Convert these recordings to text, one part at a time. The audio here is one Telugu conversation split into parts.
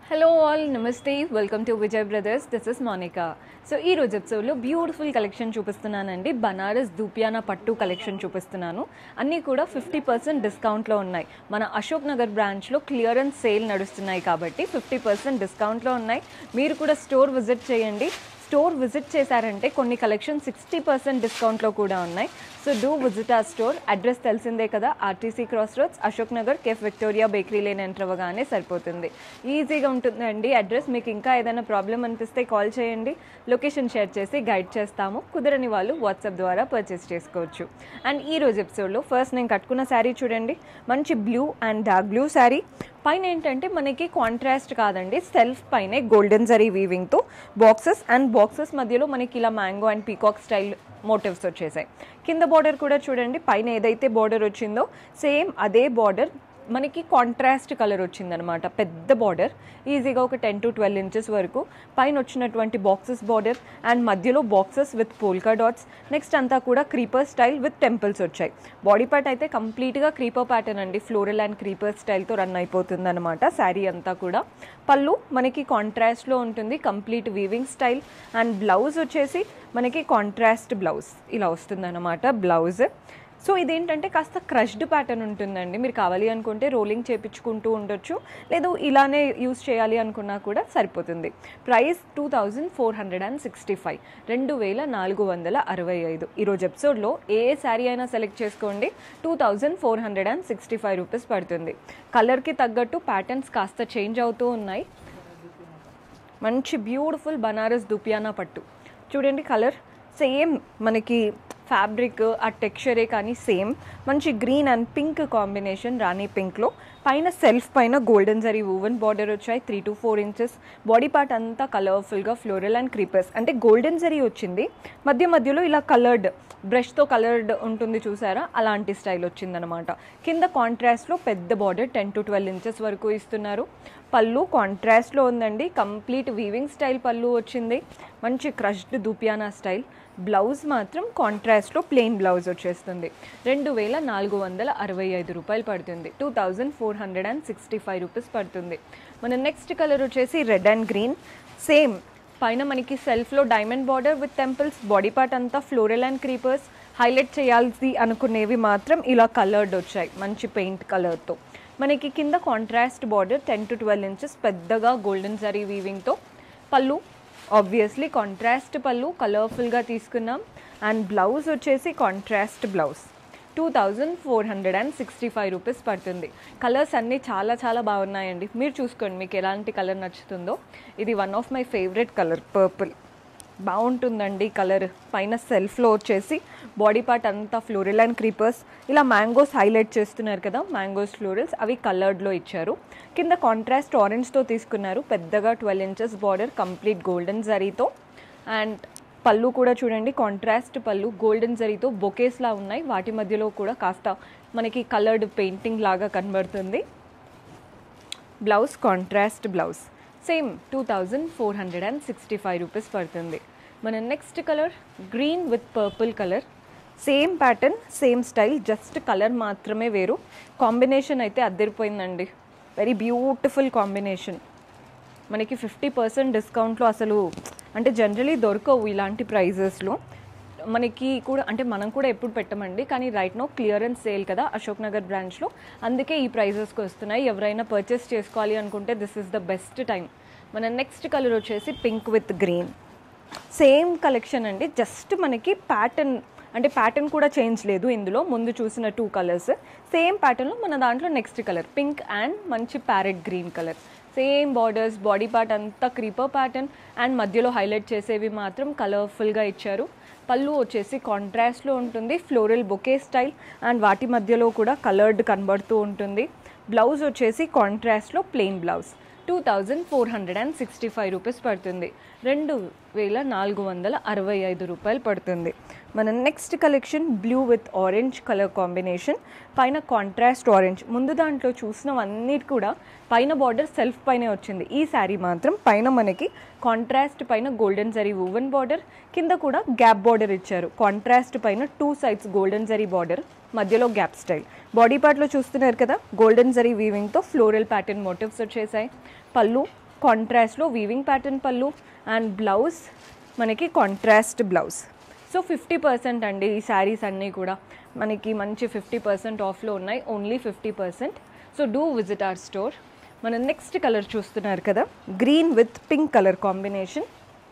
హలో ఆల్ నమస్తే welcome to Vijay brothers this is Monika so ఈ రోజు ఎపిసోడ్లో బ్యూటిఫుల్ కలెక్షన్ చూపిస్తున్నానండి బనారస్ దూపియానా పట్టు కలెక్షన్ చూపిస్తున్నాను అన్నీ కూడా ఫిఫ్టీ పర్సెంట్ డిస్కౌంట్లో ఉన్నాయి మన అశోక్ నగర్ బ్రాంచ్లో క్లియరెన్స్ సేల్ నడుస్తున్నాయి కాబట్టి ఫిఫ్టీ పర్సెంట్ డిస్కౌంట్లో ఉన్నాయి మీరు కూడా స్టోర్ విజిట్ చేయండి స్టోర్ విజిట్ చేశారంటే కొన్ని కలెక్షన్ సిక్స్టీ పర్సెంట్ డిస్కౌంట్లో కూడా ఉన్నాయి సో డూ విజిట్ ఆ స్టోర్ అడ్రస్ తెలిసిందే కదా RTC cross roads Ashok Nagar cafe Victoria bakery lane enter అవ్వగానే సరిపోతుంది ఈజీగా ఉంటుందండి అడ్రస్ మీకు ఇంకా ఏదైనా ప్రాబ్లం అనిపిస్తే కాల్ చేయండి లొకేషన్ షేర్ చేసి గైడ్ చేస్తాము కుదరని వాళ్ళు వాట్సాప్ ద్వారా పర్చేస్ చేసుకోవచ్చు అండ్ ఈ రోజు ఎపిసోడ్లో ఫస్ట్ నేను కట్టుకున్న శారీ చూడండి మంచి blue and dark blue saree పైన ఏంటంటే మనకి కాంట్రాస్ట్ కాదండి సెల్ఫ్ పైనే గోల్డెన్ జరీ వీవింగ్తో బాక్సెస్ అండ్ బాక్సెస్ మధ్యలో మనకి ఇలా mango and peacock style motifs వచ్చేసాయి కింద బార్డర్ కూడా చూడండి పైన ఏదైతే బార్డర్ వచ్చిందో సేమ్ అదే బార్డర్ మనకి కాంట్రాస్ట్ కలర్ వచ్చిందనమాట పెద్ద బార్డర్ ఈజీగా ఒక టెన్ టు ట్వెల్వ్ ఇంచెస్ వరకు పైన వచ్చినటువంటి బాక్సెస్ బార్డర్ అండ్ మధ్యలో boxes with polka dots next అంతా కూడా క్రీపర్ స్టైల్ విత్ టెంపుల్స్ వచ్చాయి బాడీ పార్ట్ అయితే కంప్లీట్గా క్రీపర్ ప్యాటర్న్ అండి ఫ్లోరల్ అండ్ క్రీపర్ స్టైల్తో రన్ అయిపోతుంది అనమాట శారీ అంతా కూడా పళ్ళు మనకి కాంట్రాస్ట్లో ఉంటుంది complete weaving style and blouse వచ్చేసి మనకి కాంట్రాస్ట్ బ్లౌజ్ ఇలా వస్తుంది బ్లౌజ్ సో ఇదేంటంటే కాస్త క్రష్డ్ ప్యాటర్న్ ఉంటుందండి మీరు కావాలి అనుకుంటే రోలింగ్ చేపించుకుంటూ ఉండొచ్చు లేదు ఇలానే యూస్ చేయాలి అనుకున్నా కూడా సరిపోతుంది price two thousand four hundred and sixty five రెండు వేల నాలుగు వందల అరవై ఐదు ఈరోజు ఎపిసోడ్లో ఏ శారీ అయినా సెలెక్ట్ చేసుకోండి two thousand four hundred and sixty five rupees పడుతుంది కలర్కి తగ్గట్టు ప్యాటర్న్స్ కాస్త చేంజ్ అవుతూ ఉన్నాయి మంచి బ్యూటిఫుల్ బనారస్ దుపియానా పట్టు చూడండి కలర్ సేమ్ మనకి ఫ్యాబ్రిక్ ఆ టెక్స్చరే కానీ సేమ్ మంచి గ్రీన్ అండ్ పింక్ కాంబినేషన్ రాణి పింక్లో పైన సెల్ఫ్ పైన గోల్డెన్ జరీ ఓవెన్ బార్డర్ వచ్చాయి three to four inches body part అంతా కలర్ఫుల్గా ఫ్లోరల్ అండ్ క్రీపర్స్ అంటే గోల్డెన్ జరీ వచ్చింది మధ్య మధ్యలో ఇలా కలర్డ్ బ్రష్తో కలర్డ్ ఉంటుంది చూసారా అలాంటి స్టైల్ వచ్చిందనమాట కింద కాంట్రాస్ట్లో పెద్ద border ten to twelve inches వరకు ఇస్తున్నారు పళ్ళు కాంట్రాస్ట్లో ఉందండి కంప్లీట్ వీవింగ్ స్టైల్ పళ్ళు వచ్చింది మంచి క్రష్డ్ దూపియానా స్టైల్ బ్లౌజ్ మాత్రం కాంట్రాస్ట్లో ప్లెయిన్ బ్లౌజ్ వచ్చేస్తుంది రెండు వేల నాలుగు వందల అరవై ఐదు రూపాయలు పడుతుంది two thousand four hundred and sixty five rupees పడుతుంది మన నెక్స్ట్ కలర్ వచ్చేసి రెడ్ అండ్ గ్రీన్ సేమ్ పైన మనకి సెల్ఫ్లో diamond border with temples body part అంతా ఫ్లోరల్ అండ్ క్రీపర్స్ హైలైట్ చేయాల్సి అనుకునేవి మాత్రం ఇలా కలర్డ్ వచ్చాయి మంచి పెయింట్ కలర్తో మనకి కింద contrast border ten to twelve inches పెద్దగా గోల్డెన్ జరీ వీవింగ్తో పళ్ళు ఆబ్వియస్లీ కాంట్రాస్ట్ పళ్ళు కలర్ఫుల్గా తీసుకున్నాం అండ్ బ్లౌజ్ వచ్చేసి contrast blouse two thousand four hundred and sixty five rupees పడుతుంది కలర్స్ అన్నీ చాలా చాలా బాగున్నాయండి మీరు చూసుకోండి మీకు ఎలాంటి కలర్ నచ్చుతుందో ఇది one of my favourite colour purple బాగుంటుందండి కలర్ పైన సెల్ఫ్లో వచ్చేసి బాడీ పార్ట్ అంతా ఫ్లోరల్ అండ్ క్రీపర్స్ ఇలా మ్యాంగోస్ హైలైట్ చేస్తున్నారు కదా మ్యాంగోస్ ఫ్లోరల్స్ అవి కలర్డ్లో ఇచ్చారు కింద కాంట్రాస్ట్ ఆరెంజ్తో తీసుకున్నారు పెద్దగా twelve inches border complete golden జరీతో అండ్ పళ్ళు కూడా చూడండి కాంట్రాస్ట్ పళ్ళు గోల్డెన్ జరీతో బొకేస్లా ఉన్నాయి వాటి మధ్యలో కూడా కాస్త మనకి కలర్డ్ పెయింటింగ్ లాగా కనబడుతుంది blouse contrast blouse same two thousand four hundred and sixty five rupees పడుతుంది మన next colour green with purple colour same pattern same style just colour మాత్రమే వేరు కాంబినేషన్ అయితే అద్దరిపోయిందండి వెరీ బ్యూటిఫుల్ కాంబినేషన్ మనకి ఫిఫ్టీ పర్సెంట్ డిస్కౌంట్లో అసలు అంటే జనరలీ దొరకవు ఇలాంటి ప్రైజెస్లో మనకి కూడా అంటే మనం కూడా ఎప్పుడు పెట్టమండి కానీ రైట్ నో క్లియరెన్స్ సేల్ కదా అశోక్ నగర్ బ్రాంచ్లో అందుకే ఈ ప్రైజెస్కి వస్తున్నాయి ఎవరైనా పర్చేస్ చేసుకోవాలి అనుకుంటే this is the best time మన నెక్స్ట్ కలర్ వచ్చేసి pink with green same collection అండి జస్ట్ మనకి ప్యాటర్న్ అంటే ప్యాటర్న్ కూడా చేంజ్ లేదు ఇందులో ముందు చూసిన టూ కలర్స్ సేమ్ ప్యాటర్న్లో మన దాంట్లో నెక్స్ట్ కలర్ పింక్ అండ్ మంచి parrot green colour same borders body part అంతా క్రీపర్ ప్యాటర్న్ అండ్ మధ్యలో హైలైట్ చేసేవి మాత్రం కలర్ఫుల్గా ఇచ్చారు పళ్ళు వచ్చేసి కాంట్రాస్ట్లో ఉంటుంది ఫ్లోరల్ బొకే స్టైల్ అండ్ వాటి మధ్యలో కూడా కలర్డ్ కనబడుతూ ఉంటుంది బ్లౌజ్ వచ్చేసి కాంట్రాస్ట్లో plain blouse two thousand four hundred and sixty five rupees పడుతుంది రెండు వేల నాలుగు వందల అరవై ఐదు రూపాయలు పడుతుంది మన next collection blue with orange colour combination పైన కాంట్రాస్ట్ ఆరెంజ్ ముందు దాంట్లో చూసినవన్నీ కూడా పైన బార్డర్ సెల్ఫ్ పైనే వచ్చింది ఈ శారీ మాత్రం పైన మనకి కాంట్రాస్ట్ పైన గోల్డెన్ జరీ ఓవెన్ బార్డర్ కింద కూడా గ్యాప్ బార్డర్ ఇచ్చారు కాంట్రాస్ట్ పైన టూ సైడ్స్ గోల్డెన్ జరీ బార్డర్ మధ్యలో గ్యాప్ స్టైల్ బాడీ పార్ట్లో చూస్తున్నారు కదా గోల్డెన్ జరీ వీవింగ్తో ఫ్లోరల్ ప్యాటర్న్ మోటివ్స్ వచ్చేసాయి పళ్ళు కాంట్రాస్ట్లో వీవింగ్ ప్యాటర్న్ పళ్ళు అండ్ బ్లౌజ్ మనకి contrast blouse so fifty percent అండి ఈ శారీస్ అన్నీ కూడా మనకి మంచి ఫిఫ్టీ పర్సెంట్ ఆఫ్లో ఉన్నాయి only fifty percent so do visit our store మన నెక్స్ట్ కలర్ చూస్తున్నారు కదా green with pink colour combination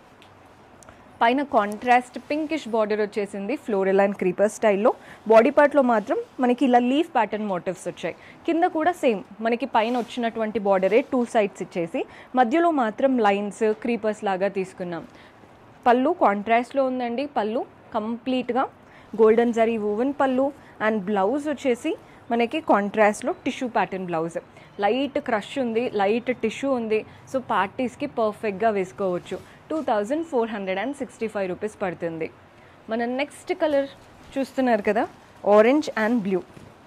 పైన కాంట్రాస్ట్ పింకిష్ బార్డర్ వచ్చేసింది ఫ్లోరల్ అండ్ క్రీపర్ స్టైల్లో బాడీ పార్ట్లో మాత్రం మనకి ఇలా లీఫ్ ప్యాటర్న్ మోటివ్స్ వచ్చాయి కింద కూడా సేమ్ మనకి పైన వచ్చినటువంటి బార్డరే టూ సైడ్స్ ఇచ్చేసి మధ్యలో మాత్రం లైన్స్ క్రీపర్స్ లాగా తీసుకున్నాం పళ్ళు కాంట్రాస్ట్లో ఉందండి పళ్ళు కంప్లీట్గా గోల్డెన్ జరీ వూవెన్ పళ్ళు అండ్ బ్లౌజ్ వచ్చేసి మనకి కాంట్రాస్ట్లో tissue pattern blouse light crush ఉంది లైట్ టిష్యూ ఉంది సో పార్టీస్కి పర్ఫెక్ట్గా వేసుకోవచ్చు two thousand four hundred and sixty five rupees పడుతుంది మన నెక్స్ట్ కలర్ చూస్తున్నారు కదా ఆరెంజ్ అండ్ బ్లూ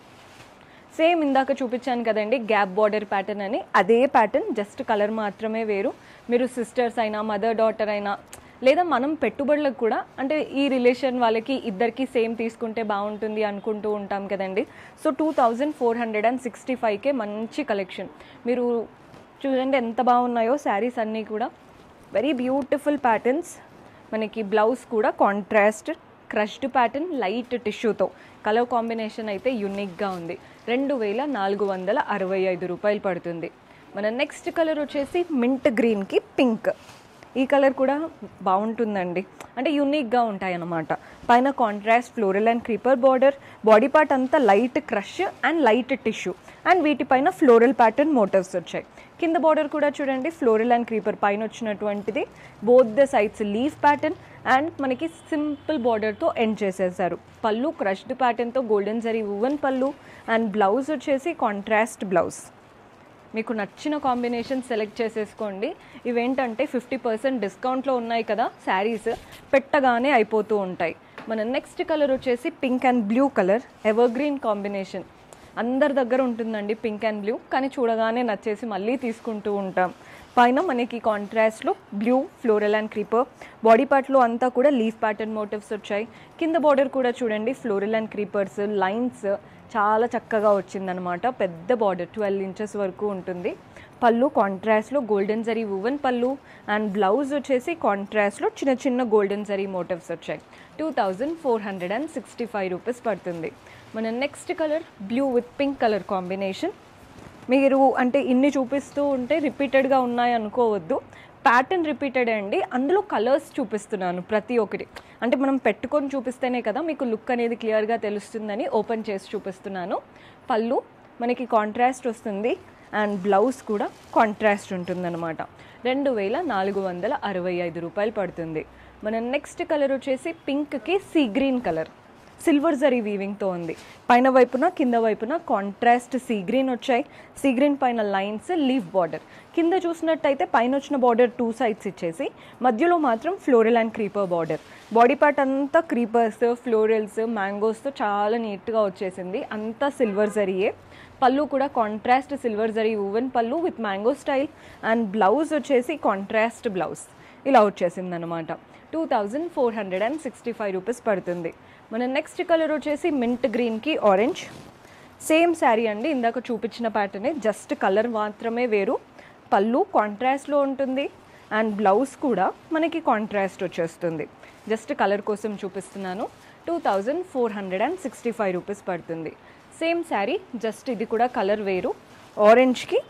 సేమ్ ఇందాక చూపించాను కదండి గ్యాప్ బార్డర్ ప్యాటర్న్ అని అదే ప్యాటర్న్ జస్ట్ కలర్ మాత్రమే వేరు మీరు సిస్టర్స్ అయినా మదర్ డాటర్ అయినా లేదా మనం పెట్టుబడులకు కూడా అంటే ఈ రిలేషన్ వాళ్ళకి ఇద్దరికి సేమ్ తీసుకుంటే బాగుంటుంది అనుకుంటూ ఉంటాం కదండి so two thousand four hundred and sixty ఫైవ్కే మంచి కలెక్షన్ మీరు చూడండి ఎంత బాగున్నాయో శారీస్ అన్నీ కూడా వెరీ బ్యూటిఫుల్ ప్యాటర్న్స్ మనకి బ్లౌజ్ కూడా కాంట్రాస్ట్ క్రష్డ్ ప్యాటర్న్ లైట్ టిష్యూతో కలర్ కాంబినేషన్ అయితే యునిక్గా ఉంది రెండు వేల నాలుగు వందల అరవై ఐదు రూపాయలు పడుతుంది మన నెక్స్ట్ కలర్ వచ్చేసి మింట్ గ్రీన్కి పింక్ ఈ కలర్ కూడా బాగుంటుందండి అంటే యూనిక్గా ఉంటాయి అన్నమాట పైన contrast floral and creeper border body part అంతా light crush and light tissue and వీటిపైన ఫ్లోరల్ ప్యాటర్న్ మోటివ్స్ వచ్చాయి కింద బార్డర్ కూడా చూడండి ఫ్లోరల్ అండ్ క్రీపర్ పైన వచ్చినటువంటిది both the sides leaf pattern and మనకి సింపుల్ బార్డర్తో ఎండ్ చేసేసారు పళ్ళు క్రష్డ్ ప్యాటర్న్తో గోల్డెన్ జరీ వువెన్ పళ్ళు అండ్ బ్లౌజ్ వచ్చేసి కాంట్రాస్ట్ బ్లౌజ్ మీకు నచ్చిన కాంబినేషన్ సెలెక్ట్ చేసేసుకోండి ఇవేంటంటే ఫిఫ్టీ పర్సెంట్ డిస్కౌంట్లో ఉన్నాయి కదా శారీస్ పెట్టగానే అయిపోతూ ఉంటాయి మన నెక్స్ట్ కలర్ వచ్చేసి pink and blue colour evergreen combination అందరి దగ్గర ఉంటుందండి పింక్ అండ్ బ్లూ కానీ చూడగానే నచ్చేసి మళ్ళీ తీసుకుంటూ ఉంటాం పైన మనకి కాంట్రాస్ట్లో blue floral and creeper body పార్ట్లో అంతా కూడా లీఫ్ ప్యాటర్న్ మోటివ్స్ వచ్చాయి కింద బార్డర్ కూడా చూడండి ఫ్లోరల్ అండ్ క్రీపర్స్ లైన్స్ చాలా చక్కగా వచ్చిందనమాట పెద్ద బార్డర్ ట్వెల్వ్ ఇంచెస్ వరకు ఉంటుంది పళ్ళు కాంట్రాస్ట్లో గోల్డెన్ జరీ వువెన్ పళ్ళు అండ్ బ్లౌజ్ వచ్చేసి కాంట్రాస్ట్లో చిన్న చిన్న గోల్డెన్ జరీ మోటివ్స్ వచ్చాయి two thousand four hundred and sixty five rupees పడుతుంది మన next colour blue with pink colour combination మీరు అంటే ఇన్ని చూపిస్తూ ఉంటే రిపీటెడ్గా ఉన్నాయి అనుకోవద్దు ప్యాటర్న్ రిపీటెడ్ అండి అందులో కలర్స్ చూపిస్తున్నాను ప్రతి ఒక్కటి అంటే మనం పెట్టుకొని చూపిస్తేనే కదా మీకు లుక్ అనేది క్లియర్గా తెలుస్తుందని ఓపెన్ చేసి చూపిస్తున్నాను పళ్ళు మనకి కాంట్రాస్ట్ వస్తుంది అండ్ బ్లౌజ్ కూడా కాంట్రాస్ట్ ఉంటుందన్నమాట రెండు వేల నాలుగు వందల అరవై ఐదు రూపాయలు పడుతుంది మన నెక్స్ట్ కలర్ వచ్చేసి పింక్కి సీ గ్రీన్ కలర్ సిల్వర్ జరీ వీవింగ్తో ఉంది పైన వైపున కింద వైపున కాంట్రాస్ట్ సీ గ్రీన్ వచ్చాయి సీ గ్రీన్ పైన లైన్స్ లీఫ్ బార్డర్ కింద చూసినట్టయితే పైన వచ్చిన బార్డర్ టూ సైడ్స్ ఇచ్చేసి మధ్యలో మాత్రం floral and creeper border body part అంతా క్రీపర్స్ ఫ్లోరల్స్ మ్యాంగోస్తో చాలా నీట్గా వచ్చేసింది అంతా సిల్వర్ జరీయే పళ్ళు కూడా కాంట్రాస్ట్ సిల్వర్ జరీ ఊవెన్ పళ్ళు with mango style and blouse వచ్చేసి కాంట్రాస్ట్ బ్లౌజ్ ఇలా వచ్చేసింది అనమాట two thousand four hundred and sixty five rupees పడుతుంది మన నెక్స్ట్ కలర్ వచ్చేసి మింట్ గ్రీన్కి ఆరెంజ్ సేమ్ శారీ అండి ఇందాక చూపించిన ప్యాటర్నే జస్ట్ కలర్ మాత్రమే వేరు పళ్ళు కాంట్రాస్ట్లో ఉంటుంది అండ్ బ్లౌజ్ కూడా మనకి కాంట్రాస్ట్ వచ్చేస్తుంది జస్ట్ కలర్ కోసం చూపిస్తున్నాను two thousand four hundred and sixty five rupees పడుతుంది సేమ్ శారీ జస్ట్ ఇది కూడా కలర్ వేరు ఆరెంజ్కి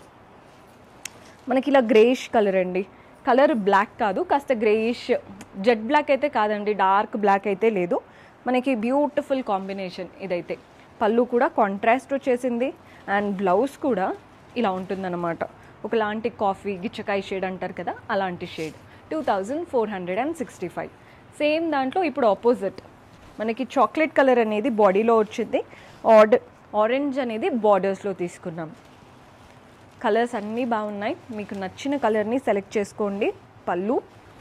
మనకి ఇలా గ్రేయిష్ కలర్ అండి కలర్ బ్లాక్ కాదు కాస్త గ్రేయిష్ జెడ్ బ్లాక్ అయితే కాదండి డార్క్ బ్లాక్ అయితే లేదు మనకి బ్యూటిఫుల్ కాంబినేషన్ ఇదైతే పళ్ళు కూడా కాంట్రాస్ట్ వచ్చేసింది అండ్ బ్లౌజ్ కూడా ఇలా ఉంటుందన్నమాట ఒకలాంటి కాఫీ గిచ్చకాయ షేడ్ అంటారు కదా అలాంటి shade two thousand four hundred and sixty five same దాంట్లో ఇప్పుడు ఆపోజిట్ మనకి చాక్లెట్ కలర్ అనేది బాడీలో వచ్చింది ఆర్డ్ ఆరెంజ్ అనేది బార్డర్స్లో తీసుకున్నాం కలర్స్ అన్నీ బాగున్నాయి మీకు నచ్చిన కలర్ని సెలెక్ట్ చేసుకోండి పళ్ళు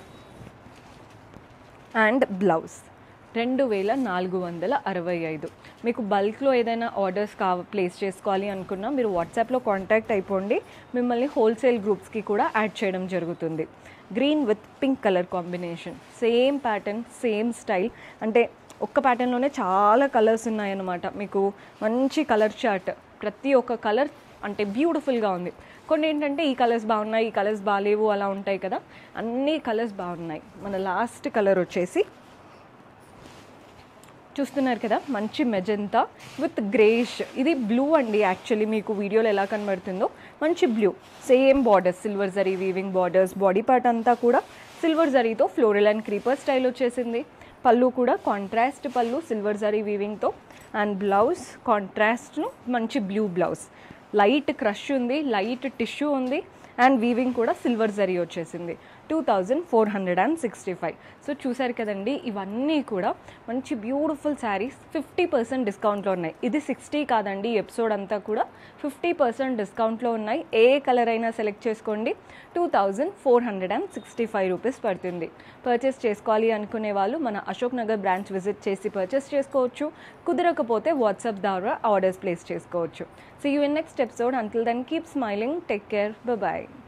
అండ్ బ్లౌజ్ రెండు వేల నాలుగు వందల అరవై ఐదు మీకు బల్క్లో ఏదైనా ఆర్డర్స్ కావ ప్లేస్ చేసుకోవాలి అనుకున్నా మీరు వాట్సాప్లో కాంటాక్ట్ అయిపోండి మిమ్మల్ని హోల్సేల్ గ్రూప్స్కి కూడా యాడ్ చేయడం జరుగుతుంది green with pink colour combination same pattern same style అంటే ఒక్క ప్యాటర్న్లోనే చాలా కలర్స్ ఉన్నాయన్నమాట మీకు మంచి కలర్ చార్ట్ ప్రతి ఒక్క కలర్ అంటే బ్యూటిఫుల్గా ఉంది కొన్ని ఏంటంటే ఈ కలర్స్ బాగున్నాయి ఈ కలర్స్ బాగాలేవు అలా ఉంటాయి కదా అన్ని కలర్స్ బాగున్నాయి మన లాస్ట్ కలర్ వచ్చేసి చూస్తున్నారు కదా మంచి మెజంతా విత్ గ్రేష్ ఇది బ్లూ అండి యాక్చువల్లీ మీకు వీడియోలో ఎలా కనబడుతుందో మంచి blue same borders silver zari weaving borders body part అంతా కూడా సిల్వర్ జరీతో ఫ్లోరల్ అండ్ క్రీపర్ స్టైల్ వచ్చేసింది పళ్ళు కూడా కాంట్రాస్ట్ పళ్ళు సిల్వర్ జరీ వీవింగ్తో అండ్ బ్లౌజ్ కాంట్రాస్ట్ను మంచి బ్లూ బ్లౌజ్ లైట్ క్రష్ ఉంది లైట్ టిష్యూ ఉంది అండ్ వీవింగ్ కూడా సిల్వర్ జరీ వచ్చేసింది two thousand four hundred and sixty five so చూసారు కదండి ఇవన్నీ కూడా మంచి బ్యూటిఫుల్ శారీస్ ఫిఫ్టీ పర్సెంట్ డిస్కౌంట్లో ఉన్నాయి ఇది సిక్స్టీ కాదండి ఈ ఎపిసోడ్ అంతా కూడా ఫిఫ్టీ పర్సెంట్ డిస్కౌంట్లో ఉన్నాయి ఏ కలర్ అయినా సెలెక్ట్ చేసుకోండి two thousand four hundred and sixty five rupees పడుతుంది పర్చేస్ చేసుకోవాలి అనుకునే వాళ్ళు మన అశోక్ నగర్ బ్రాంచ్ విజిట్ చేసి పర్చేస్ చేసుకోవచ్చు కుదరకపోతే వాట్సాప్ ద్వారా ఆర్డర్స్ ప్లేస్ చేసుకోవచ్చు so you in next episode until then keep smiling take care bye